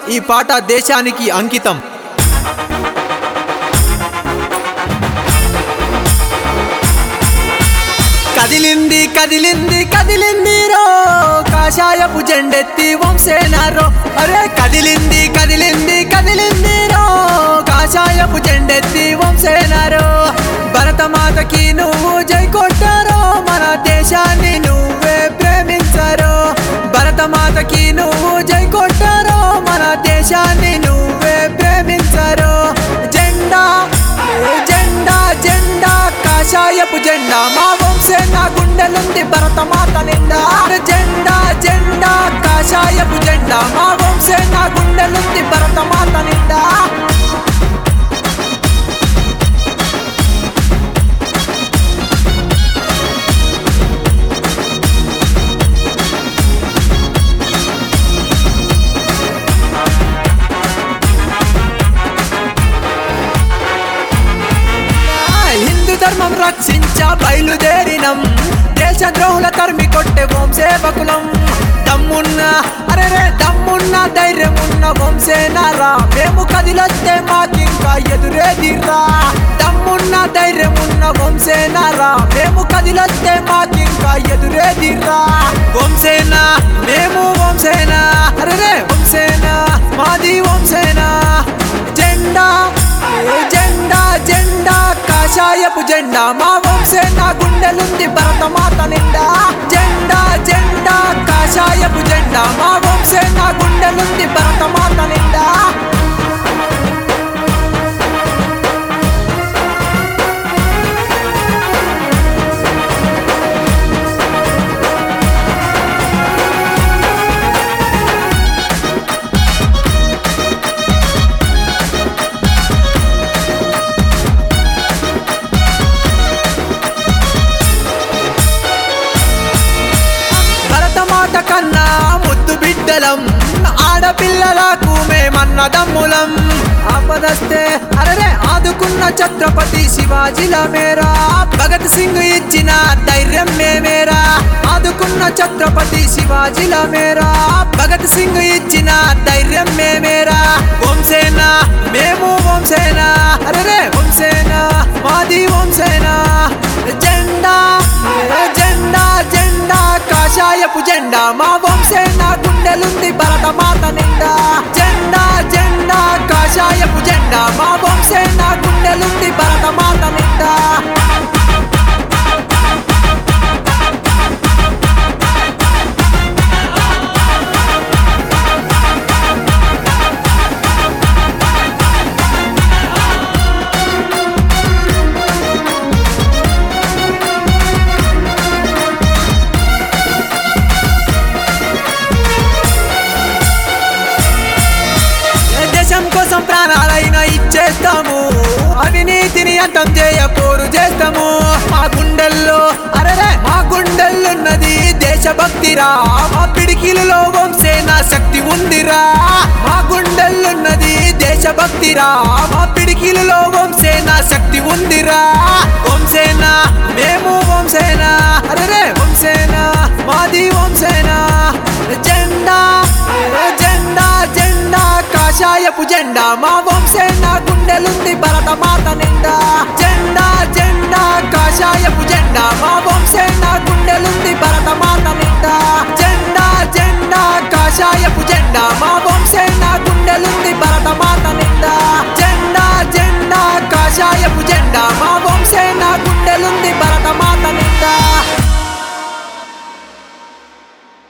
ఈ పాట దేశానికి అంకితం కదిలింది కదిలింది కదిలింది రో కాషాయపు జెండెత్తి వంసేనారో అరే కదిలింది కదిలింది కదిలింది రో కాషాయపు జెండెత్తి వంసేనారో భరతమాతకి నువ్వు జై కొట్టారో మన దేశాన్ని నువ్వే ప్రేమించారో భరతమాతకి నువ్వు జై కొట్టారో మన దేశాన్ని నువ్వే ప్రేమించారో జెండా ఏ జెండా జెండా కాషాయపు జెండా మా వంశే నా గుండెలుంది భరతమాత నిండా అరే జెండా జెండా కాషాయపు జెండా మా వంశే నా గుండెలుంది భరతమాత నిండా హిందూ ధర్మం రక్షించ బయలుదేరినం దేశ ద్రోహుల తరిమి కొట్టే వంశేవకులం దమ్మున్న అరే రే దమ్మున్న ధైర్యమున్న వంశేనారా మేము కదిలొస్తే మాకింకా ఎదురేదిరా దమ్మున్న ధైర్యమున్న వంశేనారా మేము కదిలొస్తే మాకింకా ఎదురేదిరా వంశేనా మేము వంశేనా అరే రే వంశేనా మాది వంశేనా జెండా ఏ జెండా జెండా కాషాయపు జెండా మా వంశే నా గుండెలుంది భరతమాత నిండా జెండా జెండా కాషాయపు జెండా మా వంశే నా గుండెలుంది భరతమాత నిండా భరతమాత కన్నా ముద్దు బిడ్డలం ఆడపిల్లలకు మేమన్నదమ్ములం ఆపదస్తే అరరే ఆదుకున్న ఛత్రపతి శివాజీల మేరా భగత్ సింగ్ ఇచ్చిన ధైర్యం మేమేరా ఆదుకున్న ఛత్రపతి శివాజీల మేరా భగత్ సింగ్ ఇచ్చిన ధైర్యం మేమేరా వంశేనా మేము వంశేనా అరరే వంశేనా మాది వంశేనా జెండా ఏ జెండా జెండా కాషాయపు జెండా మా వంశే నా గుండెలుంది భరతమాత నిండా జెండా జెండా కాషాయపు జెండా మా వంశే నా గుండెలుంది భరతమాత నిండా దేశం కోసం ప్రాణాలైనా ఇచ్చేస్తాము అవినీతిని అంతం చేయ పోరు చేస్తాము మా గుండెల్లో అరరే మా గుండెల్లున్నది దేశభక్తిరా మా పిడికిలలో వంశేన శక్తి ఉందిరా మా గుండెల్లున్నది దేశభక్తిరా మా పిడికిలలో వంశేన శక్తి ఉందిరా వంశేన మేము వంశేన అరరే వంశేన మాది వంశేన జెండా ఏ జెండా జెండా కాషాయపు జెండా మా వంశే నా గుండెలుంది భరతమాత నిండా జెండా జెండా కాషాయపు జెండా మా వంశే నా గుండెలుంది భరతమాత నిండా జెండా జెండా కాషాయపు జెండా మా వంశే నా గుండె